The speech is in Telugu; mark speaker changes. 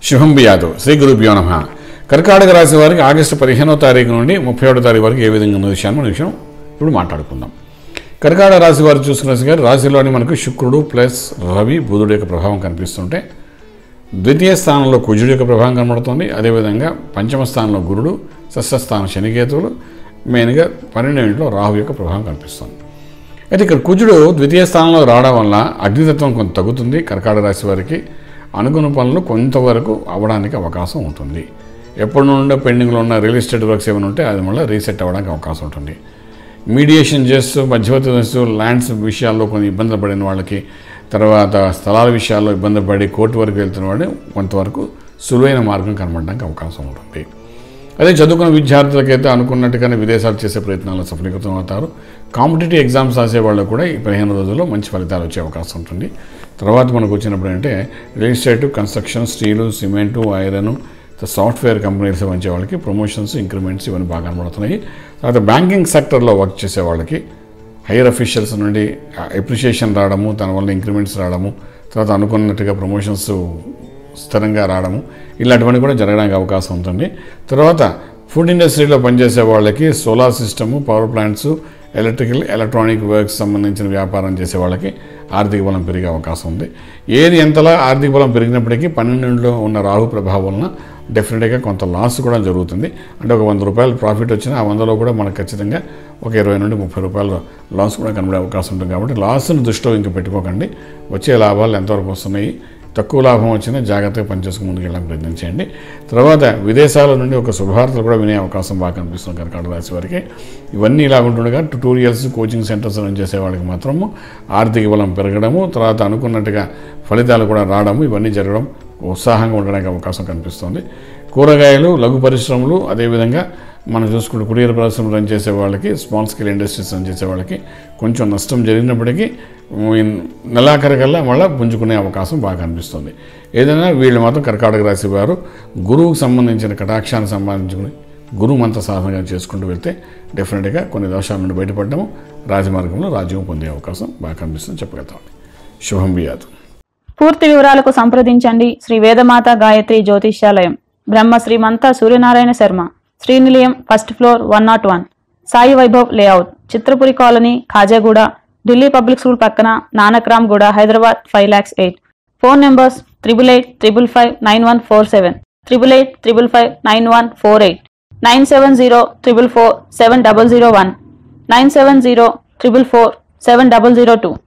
Speaker 1: శుభం బియాదు శ్రీ గురుభ్యో నమ కర్కాటక రాశి వారికి ఆగస్టు పదిహేనో తారీఖు నుండి ముప్పై ఒకటో తారీఖు వరకు ఏ విధంగా ఉన్న విషయాన్ని మన విషయం ఇప్పుడు మాట్లాడుకుందాం కర్కాటక రాశి వారు చూసుకున్న గారు రాశిలోని మనకు శుక్రుడు ప్లస్ రవి బుధుడు యొక్క ప్రభావం కనిపిస్తుంటే ద్వితీయ స్థానంలో కుజుడు యొక్క ప్రభావం కనబడుతుంది అదేవిధంగా పంచమ స్థానంలో గురుడు షష్ఠస్థానం శనికేతువులు మెయిన్గా పన్నెండింటిలో రాహు యొక్క ప్రభావం కనిపిస్తుంది అయితే ఇక్కడ కుజుడు ద్వితీయ స్థానంలో రావడం వల్ల అగ్నితత్వం కొంత తగ్గుతుంది కర్కాటక రాశి వారికి అనుకున్న పనులు కొంతవరకు అవ్వడానికి అవకాశం ఉంటుంది ఎప్పటి నుండో పెండింగ్లో ఉన్న రియల్ ఎస్టేట్ వర్క్స్ ఏమైనా ఉంటే అది మళ్ళీ రీసెట్ అవ్వడానికి అవకాశం ఉంటుంది మీడియేషన్ చేస్తూ మధ్యవర్తి చేస్తూ ల్యాండ్స్ విషయాల్లో కొన్ని ఇబ్బందులు పడిన వాళ్ళకి తర్వాత స్థలాల విషయాల్లో ఇబ్బంది పడి కోర్టు వరకు వెళ్తున్న వాడిని కొంతవరకు సులువైన మార్గం కనబడడానికి అవకాశం ఉంటుంది అదే చదువుకున్న విద్యార్థులకైతే అనుకున్నట్టుగానే విదేశాలు చేసే ప్రయత్నాల్లో సఫలీకృతం అవుతారు కాంపిటేటివ్ ఎగ్జామ్స్ రాసే వాళ్ళు కూడా ఈ పదిహేను రోజుల్లో మంచి ఫలితాలు వచ్చే అవకాశం ఉంటుంది తర్వాత మనకు వచ్చినప్పుడు అంటే real estate construction steel cement iron software companies వచ్చే వాళ్ళకి ప్రమోషన్స్ ఇంక్రిమెంట్స్ ఇవన్నీ బాగా కనబడుతున్నాయి తర్వాత బ్యాంకింగ్ సెక్టర్లో వర్క్ చేసే వాళ్ళకి హైయర్ అఫీషియల్స్ నుండి అప్రిషియేషన్ రావడము దానివల్ల ఇంక్రిమెంట్స్ రావడము తర్వాత అనుకున్నట్టుగా ప్రమోషన్స్ స్థిరంగా రావడము ఇలాంటివన్నీ కూడా జరగడానికి అవకాశం ఉంటుంది తర్వాత ఫుడ్ ఇండస్ట్రీలో పనిచేసే వాళ్ళకి solar system power plants electrical electronic works సంబంధించిన వ్యాపారం చేసే వాళ్ళకి ఆర్థిక బలం పెరిగే అవకాశం ఉంది ఏది ఎంతలా ఆర్థిక బలం పెరిగినప్పటికీ పన్నెండులో ఉన్న రాహు ప్రభావం వలన డెఫినెట్గా కొంత లాస్ కూడా జరుగుతుంది అంటే ఒక వంద రూపాయలు ప్రాఫిట్ వచ్చినా ఆ వందలో కూడా మనకు ఖచ్చితంగా ఒక ఇరవై నుండి ముప్పై రూపాయల లాస్ కూడా కనబడే అవకాశం ఉంటుంది కాబట్టి లాస్ను దృష్టిలో ఇంకా పెట్టుకోకండి వచ్చే లాభాలు ఎంతవరకు వస్తున్నాయి తక్కువ లాభం వచ్చినా జాగ్రత్తగా పనిచేసుకుని ముందుకు వెళ్ళడానికి ప్రయత్నం చేయండి తర్వాత విదేశాల నుండి ఒక శుభవార్తలు కూడా వినే అవకాశం బాగా కనిపిస్తుంది కర్కాటక రాశి వారికి ఇవన్నీ ఇలా ఉంటుండగా ట్యూటోరియల్స్ కోచింగ్ సెంటర్స్ రన్ చేసే వాళ్ళకి మాత్రము ఆర్థిక బలం పెరగడము తర్వాత అనుకున్నట్టుగా ఫలితాలు కూడా రావడము ఇవన్నీ జరగడం ఉత్సాహంగా ఉండడానికి అవకాశం కనిపిస్తుంది కూరగాయలు లఘు పరిశ్రమలు అదేవిధంగా మనం చూసుకుంటే కుటీర పరిశ్రమలు రన్ చేసే వాళ్ళకి స్మాల్ స్కేల్ ఇండస్ట్రీస్ రన్ చేసే వాళ్ళకి కొంచెం నష్టం జరిగినప్పటికీ నెలాఖరికల్లా మళ్ళీ పుంజుకునే అవకాశం బాగా కనిపిస్తుంది ఏదైనా వీళ్ళు మాత్రం కర్కాటక రాశి వారు గురువుకు సంబంధించిన కటాక్షాన్ని సంబంధించుకుని గురువు మంత్ర సాధనగా చేసుకుంటూ వెళ్తే డెఫినెట్గా కొన్ని దోషాల నుండి బయటపడము రాజమార్గంలో రాజ్యం పొందే అవకాశం బాగా కనిపిస్తుంది చెప్పగలుగుతామండి శుభం బియాదు
Speaker 2: పూర్తి వివరాలకు సంప్రదించండి Shri Vedamata Gayatri Jyotishyalayam Brahma Srimantha Suryanarayana Sharma Srinilayam first floor one naught one Sai Vaibhav layout Chitrapuri colony Khajaguda Delhi public school పక్కన Nanakramguda Hyderabad five lakhs eight phone numbers triple eight triple five nine one four seven triple eight triple five nine one four eight nine seven zero triple four seven double zero one nine seven zero triple four seven double zero two